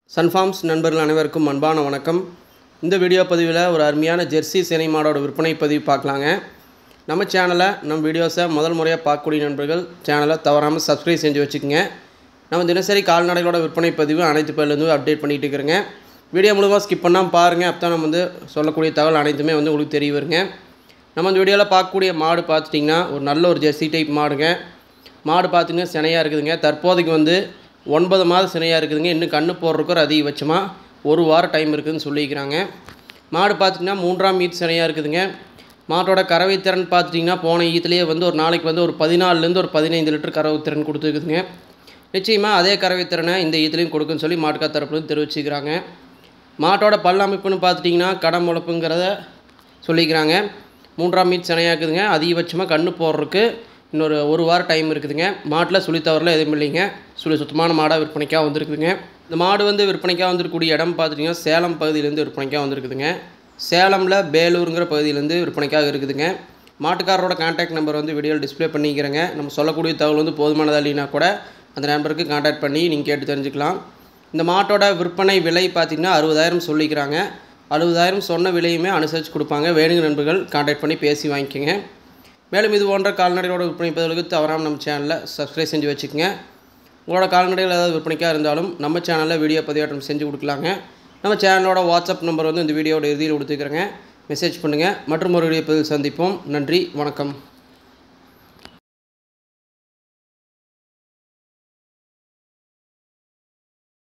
Sun Farms நண்பர்கள் அனைவருக்கும் அன்பான வணக்கம் இந்த வீடியோ பதிவில் ஒரு அருமையான ஜெர்சி சினை மாடோட விற்பனை பதிவு பார்க்கலாங்க நம்ம சேனலை நம்ம வீடியோஸை முதல் முறையாக பார்க்கக்கூடிய நண்பர்கள் சேனலை தவறாமல் சப்ஸ்கிரைப் செஞ்சு வச்சுக்கோங்க நம்ம தினசரி கால்நடைகளோட விற்பனை பதிவு அனைத்து பேர்லேருந்து அப்டேட் பண்ணிகிட்டு இருக்கிறேங்க வீடியோ முழுவதும் ஸ்கிப் பண்ணாமல் பாருங்கள் அப்போ நம்ம வந்து சொல்லக்கூடிய தகவல் அனைத்துமே வந்து உங்களுக்கு தெரிய வருங்க நம்ம இந்த வீடியோவில் பார்க்கக்கூடிய மாடு பார்த்துட்டிங்கன்னா ஒரு நல்ல ஒரு ஜெர்சி டைப் மாடுங்க மாடு பார்த்திங்கன்னா சினையாக இருக்குதுங்க தற்போதைக்கு வந்து ஒன்பது மாதம் சினையாக இருக்குதுங்க இன்னும் கண்ணு போடுறதுக்கு ஒரு அதிகபட்சமாக ஒரு வாரம் டைம் இருக்குதுன்னு சொல்லிக்கிறாங்க மாடு பார்த்திங்கன்னா மூன்றாம் ஈத் சினையாக இருக்குதுங்க மாட்டோட கறவை திறன் பார்த்துட்டிங்கன்னா போன ஈத்துலேயே வந்து ஒரு நாளைக்கு வந்து ஒரு பதினாலுலேருந்து ஒரு பதினைந்து லிட்டர் கறவை திறன் கொடுத்துருக்குதுங்க நிச்சயமாக அதே கறவை திறனை இந்த ஈத்துலேயும் கொடுக்குன்னு சொல்லி மாட்டுக்கா தரப்புலேருந்து தெரிவிச்சுக்கிறாங்க மாட்டோட பல் அமைப்புன்னு பார்த்துட்டிங்கன்னா கடம் முளப்புங்கிறத சொல்லிக்கிறாங்க மூன்றாம் மீட் சினையாக்குதுங்க அதிகபட்சமாக கண்ணு போடுறதுக்கு இன்னொரு ஒரு வாரம் டைம் இருக்குதுங்க மாட்டில் சுழி தவறில் எதுவும் இல்லைங்க சுழி சுத்தமான மாடாக விற்பனைக்காக வந்திருக்குதுங்க இந்த மாடு வந்து விற்பனைக்காக வந்திருக்கக்கூடிய இடம் பார்த்துட்டிங்கன்னா சேலம் பகுதியிலேருந்து விற்பனைக்காக வந்திருக்குதுங்க சேலமில் பேலூருங்கிற பகுதியிலேருந்து விற்பனைக்காக இருக்குதுங்க மாட்டுக்காரரோட கான்டாக்ட் நம்பர் வந்து வீடியோவில் டிஸ்ப்ளே பண்ணிக்கிறேங்க நம்ம சொல்லக்கூடிய தகவல் வந்து போதுமானதா இல்லைனா கூட அந்த நம்பருக்கு கான்டாக்ட் பண்ணி நீங்கள் கேட்டு தெரிஞ்சுக்கலாம் இந்த மாட்டோட விற்பனை விலை பார்த்திங்கன்னா அறுபதாயிரம் சொல்லிக்கிறாங்க அறுபதாயிரம் சொன்ன விலையுமே அனுசரித்து கொடுப்பாங்க வேணுங்க நண்பர்கள் கான்டாக்ட் பண்ணி பேசி வாங்கிக்கோங்க மேலும் இது போன்ற கால்நடைகளோட விற்பனை பதிவுகளுக்கு தவறாமல் நம்ம சேனலில் சப்ஸ்கிரைப் செஞ்சு வச்சுக்கோங்க உங்களோட கால்நடைகள் ஏதாவது விற்பனைக்காக இருந்தாலும் நம்ம சேனலில் வீடியோ பதிவேற்றம் செஞ்சு கொடுக்கலாங்க நம்ம சேனலோட வாட்ஸ்அப் நம்பர் வந்து இந்த வீடியோட இறுதியில் கொடுத்துக்கிறேங்க மெசேஜ் பண்ணுங்கள் மற்றும் ஒரு வீடியோ பதிவில் சந்திப்போம் நன்றி வணக்கம்